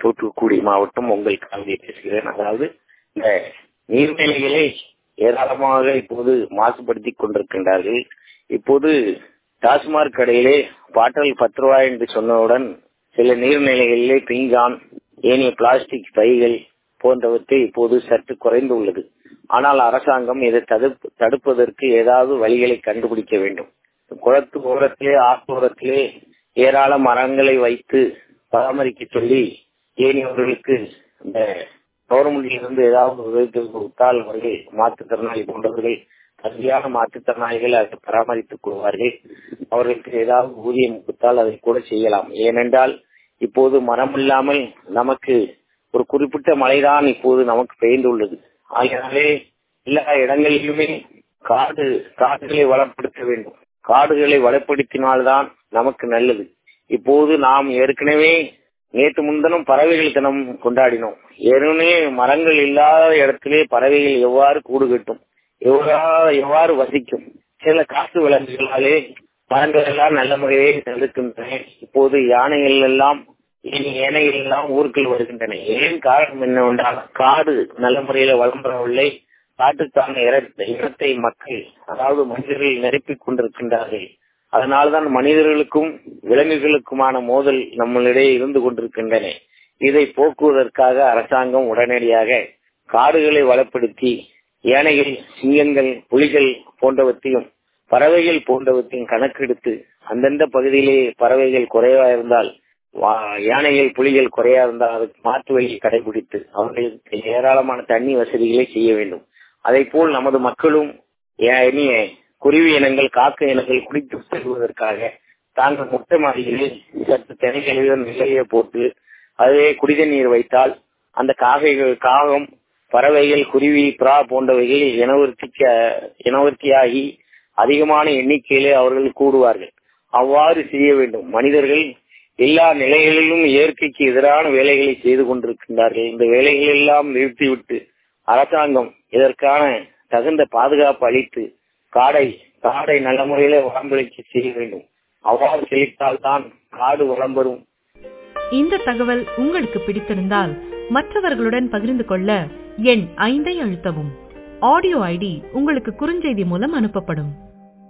தூத்துக்குடி மாவட்டம் உங்கள் காவிரி பேசுகிறேன் அதாவது இந்த நீர்நிலைகளை ஏராளமாக இப்போது மாசுபடுத்திக் கொண்டிருக்கின்றார்கள் இப்போது டாஸ்மாக் கடையிலே பாட்டல் பத்து ரூபாய் என்று சொன்னவுடன் சில நீர்நிலைகளிலே பீங்கான் ஏனைய பிளாஸ்டிக் பைகள் போன்றவற்றை இப்போது சற்று குறைந்து உள்ளது ஆனால் அரசாங்கம் இதை தடுப்பு தடுப்பதற்கு ஏதாவது வழிகளை கண்டுபிடிக்க வேண்டும் குளத்து ஓரத்திலே ஆற்றோரத்திலே ஏராள மரங்களை வைத்து பராமரிக்க சொல்லி ஏனையவர்களுக்கு இந்த கவர்மெண்டில் இருந்து ஏதாவது உதவி கொடுத்தால் அவர்கள் மாற்றுத்திறனாளி போன்றவர்கள் தகுதியான மாற்றுத்திறனாளிகள் அதை பராமரித்துக் கொள்வார்கள் அவர்களுக்கு ஏதாவது ஊதியம் கொடுத்தால் அதை கூட செய்யலாம் ஏனென்றால் இப்போது மரம் இல்லாமல் நமக்கு ஒரு குறிப்பிட்ட மழைதான் இப்போது நமக்கு பெய்துள்ளது ஆகையாலே எல்லா இடங்களிலுமே காடு காடுகளை வளப்படுத்த வேண்டும் காடுகளை வளப்படுத்தினால்தான் நமக்கு நல்லது இப்போது நாம் ஏற்கனவே நேற்று முன்தினம் பறவைகள் தினம் கொண்டாடினோம் ஏற்கனவே மரங்கள் இல்லாத இடத்திலே பறவைகள் எவ்வாறு கூடு கட்டும் எவ்வாறு எவ்வாறு வசிக்கும் சில காசு விலங்குகளாலே மரங்கள் எல்லாம் நல்ல முறையை தடுக்கின்றன இப்போது யானைகள் எல்லாம் ஏனைகள் எல்லாம் ஊருக்குள் வருகின்றன ஏன் காரணம் என்னவென்றால் காடு நல்ல முறையில வளம்பரவில்லை காட்டுக்கான இடத்தை மக்கள் அதாவது மனிதர்கள் நிரப்பிக் கொண்டிருக்கின்றார்கள் அதனால்தான் மனிதர்களுக்கும் விலங்குகளுக்குமான மோதல் நம்மளிடையே இருந்து கொண்டிருக்கின்றன இதை போக்குவதற்காக அரசாங்கம் உடனடியாக காடுகளை வளப்படுத்தி யானைகள் சிங்கங்கள் புலிகள் போன்றவற்றையும் பறவைகள் போன்றவற்றையும் கணக்கெடுத்து அந்தந்த பகுதியிலே பறவைகள் குறைவா இருந்தால் யானைகள் புலிகள் குறையா இருந்தால் அதுக்கு மாற்று வழியை கடைபிடித்து அவர்களுக்கு ஏராளமான தண்ணி வசதிகளை செய்ய வேண்டும் அதை போல் நமது மக்களும் இனிய குருவி இனங்கள் காக்க இனங்கள் குடித்து செல்வதற்காக தாங்கள் முட்டை மாடிகளில் சற்று தினைகளையும் நிலையை போட்டு அதுவே குடித நீர் வைத்தால் அந்த காகைகள் காகம் பறவைகள் குருவி புறா போன்றவைகள் இனவர்த்திக்க இனவர்த்தியாகி அதிகமான எண்ணிக்கையிலே அவர்கள் கூடுவார்கள் அவ்வாறு செய்ய வேண்டும் மனிதர்கள் எல்லா நிலைகளிலும் இயற்கைக்கு எதிரான வேலைகளை செய்து கொண்டிருக்கின்றார்கள் இந்த வேலைகள் எல்லாம் நிறுத்திவிட்டு அரசாங்கம் இதற்கான தகுந்த பாதுகாப்பு அளித்து காடை காடை நல்ல முறையில வளம்பளிக்க செய்ய வேண்டும் அவ்வாறு செழித்தால்தான் காடு வளம் பெறும் இந்த தகவல் உங்களுக்கு பிடித்திருந்தால் மற்றவர்களுடன் பகிர்ந்து கொள்ள எண் ஐந்தை அழுத்தவும் ஆடியோ ஐடி உங்களுக்கு குறுஞ்செய்தி மூலம் அனுப்பப்படும்